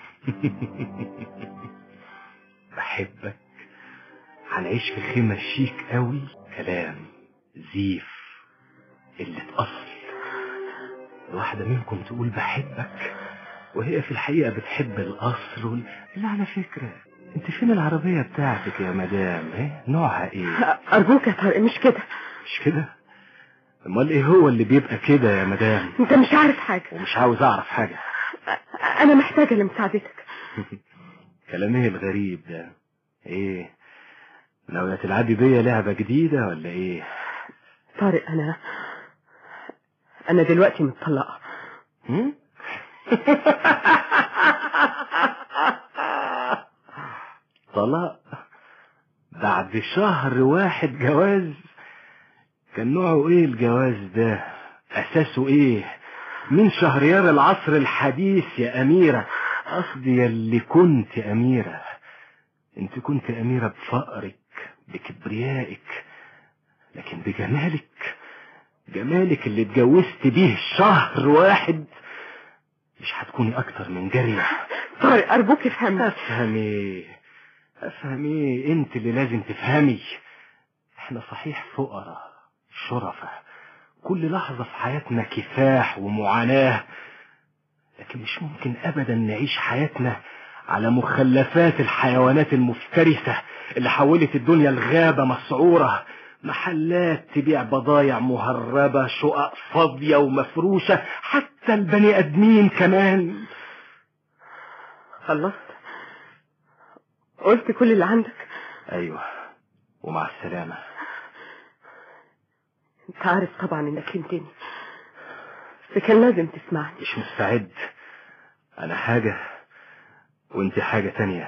بحبك هنعيش في خيمة شيك قوي كلام زيف قلة أصل واحدة منكم تقول بحبك وهي في الحقيقة بتحب الأصل وال... اللي على فكرة انت فين العربية بتاعتك يا مدام ايه نوعها ايه ارجوك يا طارق مش كده مش كده امال ايه هو اللي بيبقى كده يا مدام انت مش عارف حاجه ومش عاوز اعرف حاجة انا محتاجه لمساعدتك كلام ايه الغريب ده ايه ناوية تلعبي بيا لعبة جديدة ولا ايه طارق انا انا دلوقتي متطلقه هم؟ طلاق بعد شهر واحد جواز كان نوعه ايه الجواز ده اساسه ايه من شهريار العصر الحديث يا اميرة قصدي يلي كنت اميرة انت كنت اميرة بفقرك بكبريائك لكن بجمالك جمالك اللي اتجوزت بيه شهر واحد مش هتكوني اكتر من جارية طارق ارجوك افهمني افهم ايه افهم ايه انت اللي لازم تفهمي احنا صحيح فقراء شرفة كل لحظة في حياتنا كفاح ومعاناة لكن مش ممكن ابدا نعيش حياتنا على مخلفات الحيوانات المفترسة اللي حولت الدنيا لغابة مسعورة محلات تبيع بضايع مهربة شقق فاضية ومفروشة حتى البني ادمين كمان خلصت قلت كل اللي عندك ايوه ومع السلامة انت عارف طبعا انك خنتني بس كان لازم تسمعني مش مستعد انا حاجة وانت حاجة تانية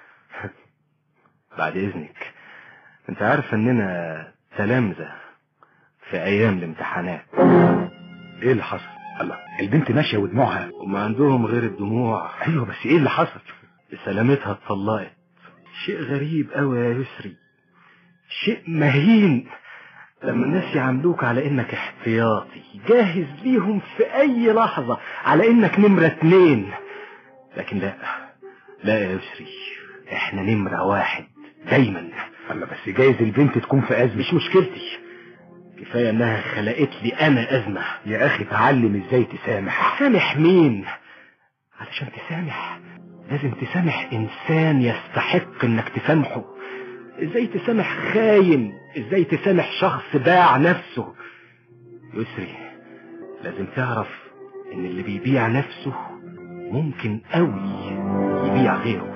بعد اذنك انت عارف اننا تلامذة في ايام الامتحانات ايه اللي حصل الله البنت ماشيه ودموعها وما عندهم غير الدموع ايوه بس ايه اللي حصل سلامتها اتطلقت شيء غريب قوي يا يسري شيء مهين لما الناس يعاملوك على انك احتياطي جاهز ليهم في اي لحظة على انك نمرة اتنين لكن لا لا يا يسري احنا نمرة واحد دايما الله بس جايز البنت تكون في ازمه مش مشكلتي كفاية انها خلقت لي انا ازمة يا اخي اتعلم ازاي تسامح سامح مين علشان تسامح لازم تسامح انسان يستحق انك تسامحه ازاي تسامح خاين ازاي تسامح شخص باع نفسه يسري لازم تعرف ان اللي بيبيع نفسه ممكن قوي يبيع غيره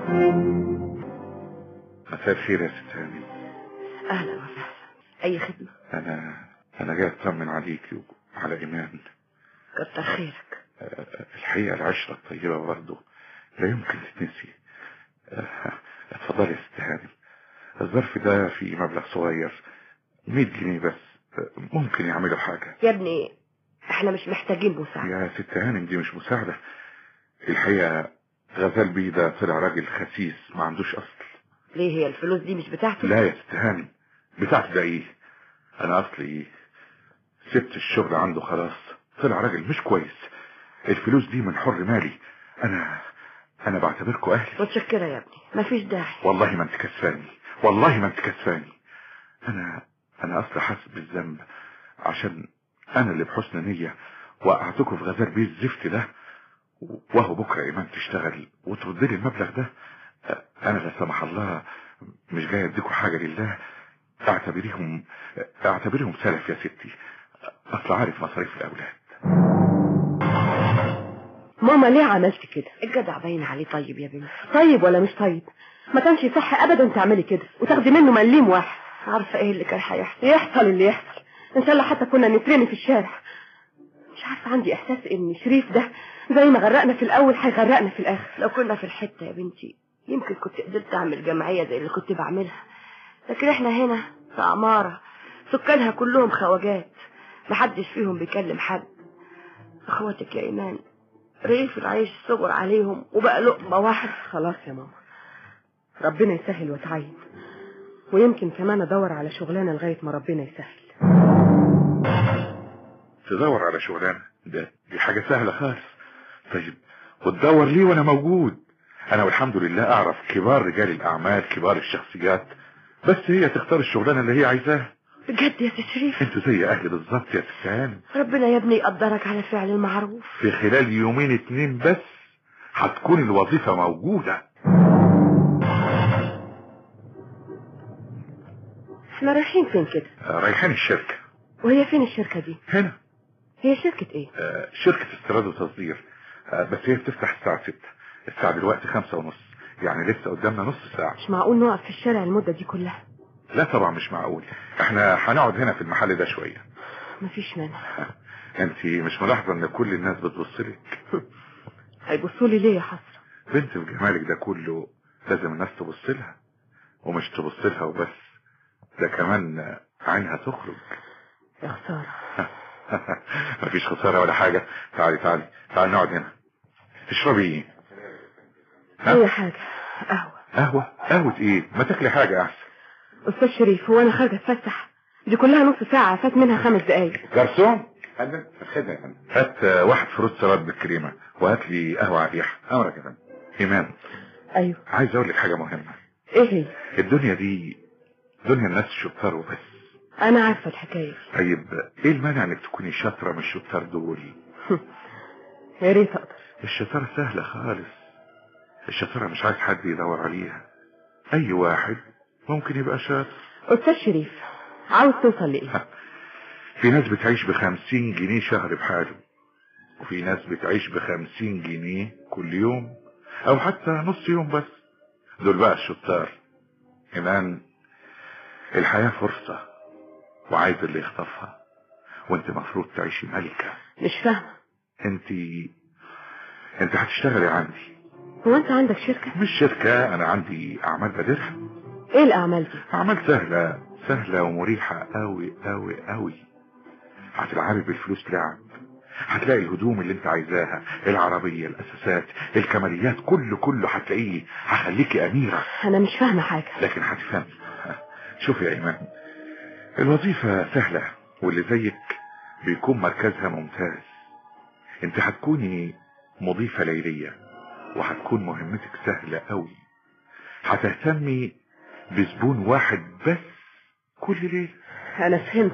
مساء الخير يا ست هاني اهلا وسهلا اي خدمة انا انا جاي اطمن عليكي وعلى ايمان كتر خيرك أه، الحقيقة العشرة الطيبة برضه لا يمكن تتنسي أه، اتفضلي يا ست هانم الظرف ده فيه مبلغ صغير 100 جنيه بس أه، ممكن يعملوا حاجة يا ابني احنا مش محتاجين مساعدة يا ست هانم دي مش مساعدة الحقيقة غزال بيه ده طلع راجل خسيس ما عندوش اصل ليه هي الفلوس دي مش بتاعته لا يا ست هانم بتاعتي ده ايه انا اصلي سبت الشغل عنده خلاص طلع راجل مش كويس الفلوس دي من حر مالي انا انا بعتبركم اهلي متشكرة يا ابني مفيش داعي والله ما انت كسفاني والله ما انت كسفاني انا انا اصلا حاسس بالذنب عشان انا اللي بحسن نية وقعتكم في غزال بيه الزفت ده وهو بكرة ايمان تشتغل وترد لي المبلغ ده انا لا سمح الله مش جاي اديكم حاجة لله اعتبريهم اعتبريهم سلف يا ستي اصل عارف مصاريف الاولاد ماما ليه عملت كده الجدع باين عليه طيب يا بنتي طيب ولا مش طيب ما كانش يصح ابدا تعملي كده وتاخدي منه مليم واحد عارفة ايه اللي كان هيحصل يحصل اللي يحصل ان شاء الله حتى كنا نترمي في الشارع مش عارفه عندي احساس ان شريف ده زي ما غرقنا في الاول هيغرقنا في الاخر لو كنا في الحتة يا بنتي يمكن كنت قدرت اعمل جمعية زي اللي كنت بعملها لكن احنا هنا في عمارة سكانها كلهم خواجات محدش فيهم بيكلم حد اخواتك يا ايمان رغيف العيش صغر عليهم وبقى لقمة واحد خلاص يا ماما ربنا يسهل وتعين ويمكن كمان ادور على شغلانه لغايه ما ربنا يسهل تدور على شغلانة ده دي حاجة سهلة خالص طيب وتدور ليه وانا موجود انا والحمد لله اعرف كبار رجال الاعمال كبار الشخصيات بس هي تختار الشغلانة اللي هي عايزاها بجد يا تشريف انتوا زي اهلي بالظبط يا ستان ربنا يا ابني يقدرك على فعل المعروف في خلال يومين اتنين بس هتكون الوظيفة موجودة احنا رايحين فين كده آه، رايحين الشركة وهي فين الشركه دي هنا هي شركه ايه آه، شركة استيراد وتصدير آه، بس هي بتفتح الساعة ستة الساعة دلوقتي خمسة ونص يعني لسه قدامنا نص ساعة مش معقول نقف في الشارع المده دي كلها لا طبعا مش معقول احنا هنقعد هنا في المحل ده شوية مفيش مانع انت مش ملاحظة ان كل الناس بتبص لك هيبصوا لي ليه يا حسره بنت بجمالك ده كله لازم الناس تبص لها ومش تبص لها وبس ده كمان عينها تخرج يا خساره مفيش خسارة ولا حاجة تعالي تعالي تعالي نقعد هنا تشربي ايه ها؟ اي حاجه قهوه قهوة قهوة ايه ما تاكلي حاجة احسن استاذ شريف هو انا خارجه اتفسح دي كلها نص ساعه فات منها خمس دقايق جرسون فندم الخدمة يا فندم هات آه، واحد فروت سلاد بالكريمة وهات لي قهوة عريح امرك يا فندم ايمان ايوه عايز اقول لك حاجة مهمة ايه هي الدنيا دي دنيا الناس شطار وبس انا عارفه الحكايه طيب ايه المانع انك تكوني شاطرة من الشطار دول يا ريت اقدر الشطارة سهلة خالص الشطارة مش عايز حد يدور عليها اي واحد ممكن يبقى شاطر استاذ شريف عاوز توصل لايه في ناس بتعيش بخمسين جنيه شهر بحاله وفي ناس بتعيش بخمسين جنيه كل يوم او حتى نص يوم بس دول بقى الشطار ايمان الحياة فرصة وعايز اللي يخطفها وانت مفروض تعيشي ملكة مش فاهمه انت انت هتشتغلي عندي هو انت عندك شركه مش شركة انا عندي اعمال بديرها ايه الاعمال دي اعمال سهلة سهلة ومريحة قوي قوي قوي هتلعبي بالفلوس لعب هتلاقي الهدوم اللي انت عايزاها العربية الاساسات الكماليات كله كله هتلاقيه هخليكي اميرة انا مش فاهمه حاجه لكن هتفهمي شوفي يا ايمان الوظيفة سهلة واللي زيك بيكون مركزها ممتاز انت هتكوني مضيفة ليلية وهتكون مهمتك سهلة قوي هتهتمي بزبون واحد بس كل ليلة انا فهمت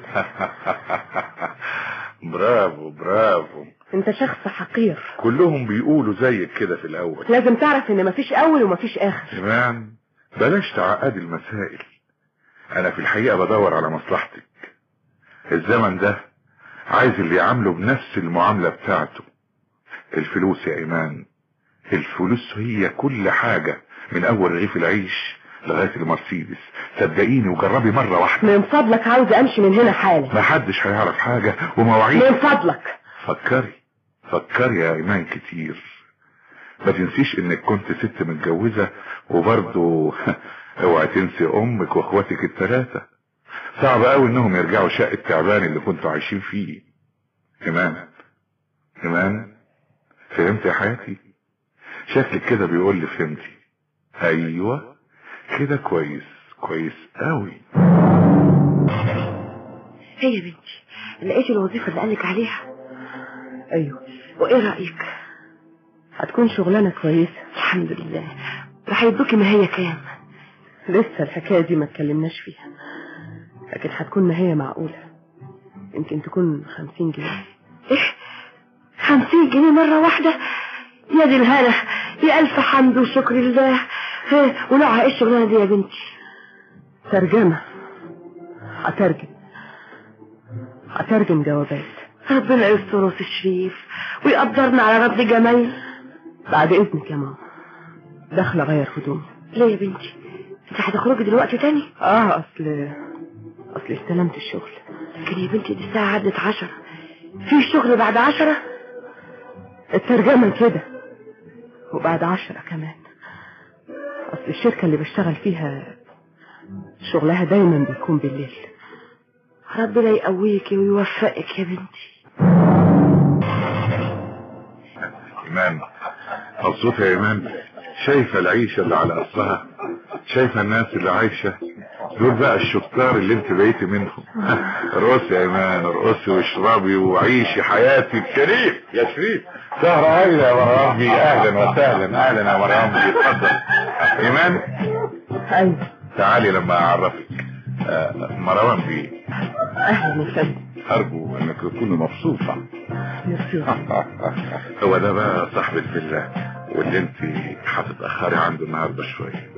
برافو برافو انت شخص حقير كلهم بيقولوا زيك كده في الاول لازم تعرف ان مفيش اول ومفيش اخر تمام بلاش تعقدي المسائل انا في الحقيقة بدور على مصلحتك الزمن ده عايز اللي يعامله بنفس المعاملة بتاعته الفلوس يا ايمان الفلوس هي كل حاجة من اول رغيف العيش لغاية المرسيدس صدقيني وجربي مرة واحدة من فضلك عاوز امشي من هنا حالا ما حدش هيعرف حاجة ومواعيد من فضلك فكري فكري يا ايمان كتير ما تنسيش انك كنت ست متجوزة وبرضه اوعي تنسي امك واخواتك الثلاثة صعب قوي انهم يرجعوا شقة تعبان اللي كنتوا عايشين فيه ايمان ايمان فهمت يا حياتي شكلك كده بيقول لي فهمتي ايوه كده كويس كويس قوي هي يا بنتي لقيت الوظيفة اللي قالك عليها ايوه وايه رأيك هتكون شغلانه كويسه الحمد لله راح يدوكي ما هي كام لسه الحكايه دي ما اتكلمناش فيها لكن هتكون ما هي معقوله يمكن تكون خمسين جنيه ايه خمسين جنيه مرة واحدة يا دي الهنا يا ألف حمد وشكر لله ها، ونوعها ايه الشغلانة دي يا بنتي ترجمه هترجم هترجم جوابات ربنا يستر في الشريف ويقدرنا على رد جمال بعد اذنك يا ماما داخله اغير هدومي ليه يا بنتي انت هتخرجي دلوقتي تاني اه اصل اصل استلمت الشغل لكن يا بنتي دي الساعة عدت عشرة في شغل بعد عشرة الترجمة كده وبعد عشرة كمان اصل الشركة اللي بشتغل فيها شغلها دايما بيكون بالليل ربنا يقويك ويوفقك يا بنتي ايمان مبسوطة يا ايمان شايفة العيشة اللي على اصلها شايفة الناس اللي عايشة دول بقى الشطار اللي انت بقيتي منهم ارقصي يا ايمان ارقصي واشربي وعيشي حياتك شريف يا شريف سهرة هايلة يا مرام بي اهلا وسهلا اهلا يا مرام بي اتفضل ايمان ايوه تعالي لما اعرفك آه، مروان بي اهلا وسهلا ارجو انك تكوني مبسوطة ميرسي هو ده بقى صاحب الفيلا واللي انت هتتأخري عنده النهاردة شوية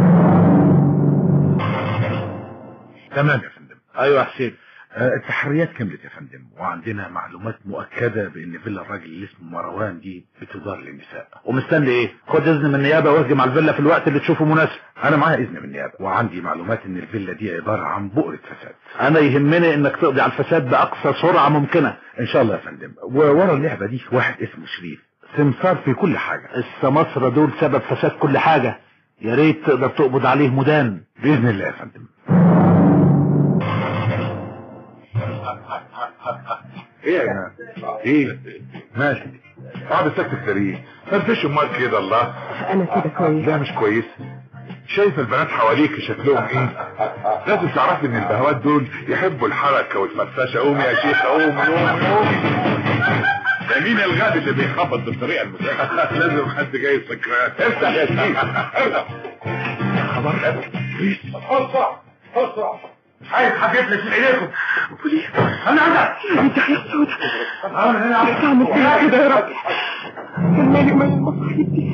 تمام يا فندم ايوه يا حسين آه، التحريات كملت يا فندم وعندنا معلومات مؤكدة بان فيلا الراجل اللي اسمه مروان دي بتدار للنساء ومستني ايه خد اذن من النيابه واهجم على الفيلا في الوقت اللي تشوفه مناسب انا معايا اذن من النيابة وعندي معلومات ان الفيلا دي عبارة عن بؤرة فساد انا يهمني انك تقضي على الفساد باقصى سرعه ممكنه ان شاء الله يا فندم وورا اللعبة دي واحد اسمه شريف سمسار في كل حاجة السماسرة دول سبب فساد كل حاجه يا ريت تقدر تقبض عليه مدان باذن الله يا فندم ايه يا جماعة ايه ماشي قاعد ساكت سريع فرفش امال كده الله انا كده كويس لا مش كويس شايف البنات حواليك شكلهم ايه لازم تعرفي ان البهوات دول يحبوا الحركة والفرفشة قومي يا شيخ قومي قومي قومي ده مين الغبي اللي بيخبط بالطريقة المزعجة لازم حد جاي سكران افتح يا شيخ افتح خبر اسرع اسرع عايز حاجات لك من ايديكم انا عندك انت يا سودا تعمل فيا كده يا رب كان مالي ومال المصايب دي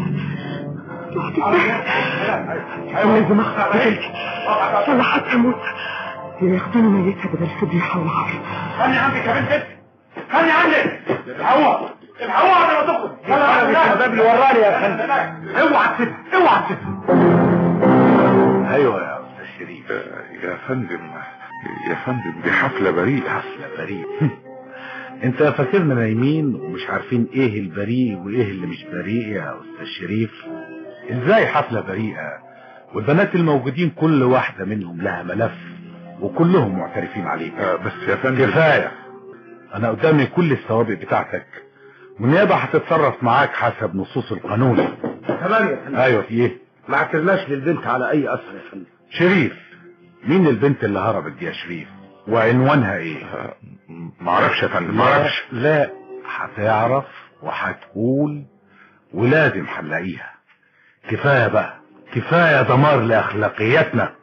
كان لازم اخرج بنتي ولا حتى اموت ياخدوني ميتها بدل فضيحه وعار خلي عندك يا بنت خلي عندك الهوا الهوا قبل ما تخرج يلا يلا الباب اللي وراني يا فندم اوعى تسيبها اوعى تسيبها ايوه يا استاذ شريف يا فندم يا فندم دي حفلة بريئة حفلة بريء انت فاكرنا نايمين ومش عارفين ايه البريء وايه اللي مش بريء يا استاذ شريف ازاي حفلة بريئة والبنات الموجودين كل واحدة منهم لها ملف وكلهم معترفين عليك آه، بس يا فندم كفاية انا قدامي كل السوابق بتاعتك والنيابة هتتصرف معاك حسب نصوص القانون تمام يا فندم ايوه في ايه ما اعترناش للبنت على اي اثر يا فندم شريف مين البنت اللي هربت دي يا شريف وعنوانها ايه آه، معرفش يا فندم معرفش لا هتعرف وهتقول ولازم هنلاقيها كفايه بقى كفايه دمار لاخلاقياتنا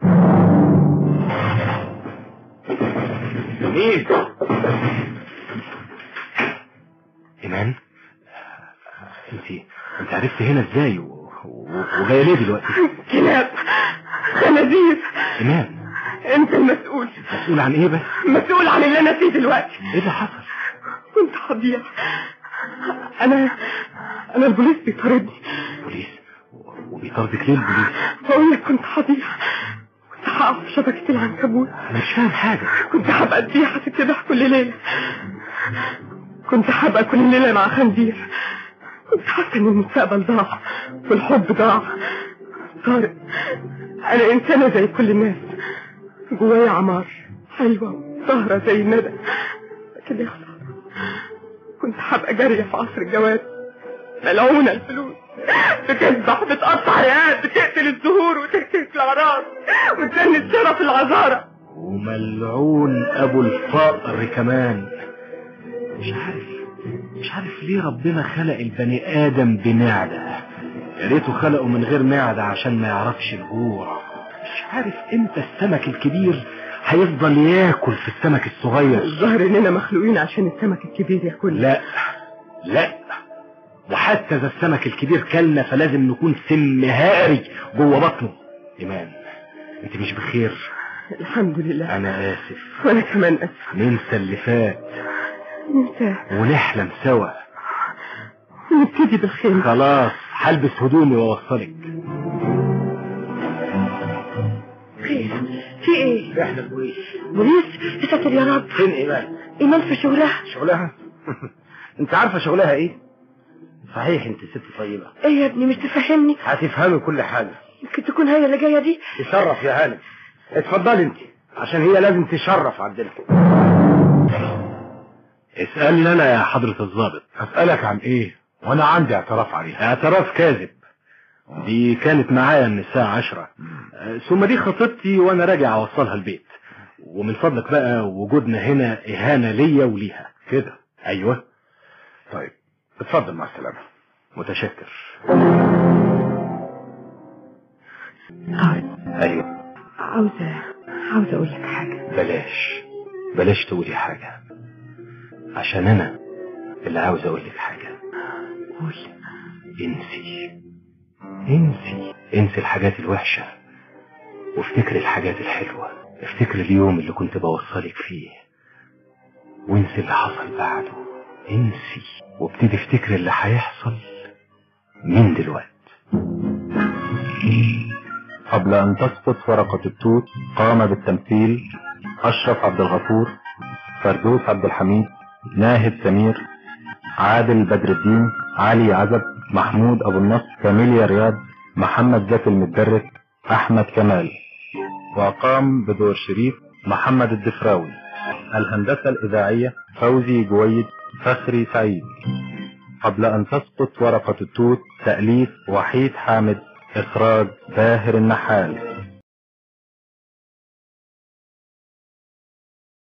ايه ايمان انت انت عرفت هنا ازاي و... و... وجايه ليه دلوقتي كلاب خنازير ايمان انت المسؤول مسؤول عن ايه بس مسؤول عن اللي انا فيه دلوقتي ايه اللي حصل كنت هضيع انا انا البوليس بيطاردني بوليس و- وبيطاردك ليه البوليس بقول لك كنت هضيع كنت هقع في شبكة العنكبوت انا مش فاهم حاجه كنت هبقى ذبيحة تتذبح كل ليلة كنت هبقى كل ليلة مع خنزير كنت حاسة ان المستقبل ضاع والحب ضاع طارق انا انسانة زي كل الناس جوايا عمار حلوة طاهرة زي الندى لكن يا خسارة كنت هبقى جارية في عصر الجواز ملعونة الفلوس بتذبح بتقطع رئات بتقتل الزهور وتقتل الاعراض وتسن الشرف العذارة وملعون ابو الفقر كمان مش عارف مش عارف ليه ربنا خلق البني ادم بمعدة يا ريته خلقه من غير معدة عشان ما يعرفش الجوع مش عارف امتى السمك الكبير هيفضل ياكل في السمك الصغير الظاهر اننا مخلوقين عشان السمك الكبير ياكلنا لا لا وحتى اذا السمك الكبير كلنا فلازم نكون سم هاري جوه بطنه ايمان انت مش بخير الحمد لله انا اسف وانا كمان اسف ننسى اللي فات ننسى ونحلم سوا نبتدي بالخير خلاص هلبس هدومي واوصلك خير في ايه احنا البوليس بوليس يا ساتر يا رب فين ايمان ايمان في شغلها شغلها انت عارفه شغلها ايه صحيح انت ست طيبه ايه يا ابني مش تفهمني هتفهمي كل حاجه يمكن تكون هي اللي جايه دي تشرف يا هانم اتفضلي انت عشان هي لازم تشرف عندنا اسألني انا يا حضرة الضابط اسالك عن ايه وانا عندي اعتراف عليها اعتراف كاذب دي كانت معايا من الساعة عشرة أه، ثم دي خطيبتي وانا راجع اوصلها البيت ومن فضلك بقى وجودنا هنا اهانة ليا وليها كده ايوه طيب اتفضل مع السلامه متشكر عاوز- ايوه عاوزة عاوزة اقول لك حاجة بلاش بلاش تقولي حاجة عشان انا اللي عاوز اقول لك حاجة قول انسي انسي انسي الحاجات الوحشة وافتكري الحاجات الحلوة افتكري اليوم اللي كنت بوصلك فيه وانسي اللي حصل بعده انسي وابتدي افتكري اللي هيحصل من دلوقتي قبل أن تسقط ورقة التوت قام بالتمثيل أشرف عبد الغفور فردوس عبد الحميد ناهد سمير عادل بدر الدين علي عزب محمود أبو النصر كاميليا رياض محمد زكي المدرس أحمد كمال وقام بدور شريف محمد الدفراوي الهندسة الإذاعية فوزي جويد فخري سعيد قبل أن تسقط ورقة التوت تأليف وحيد حامد إخراج باهر النحال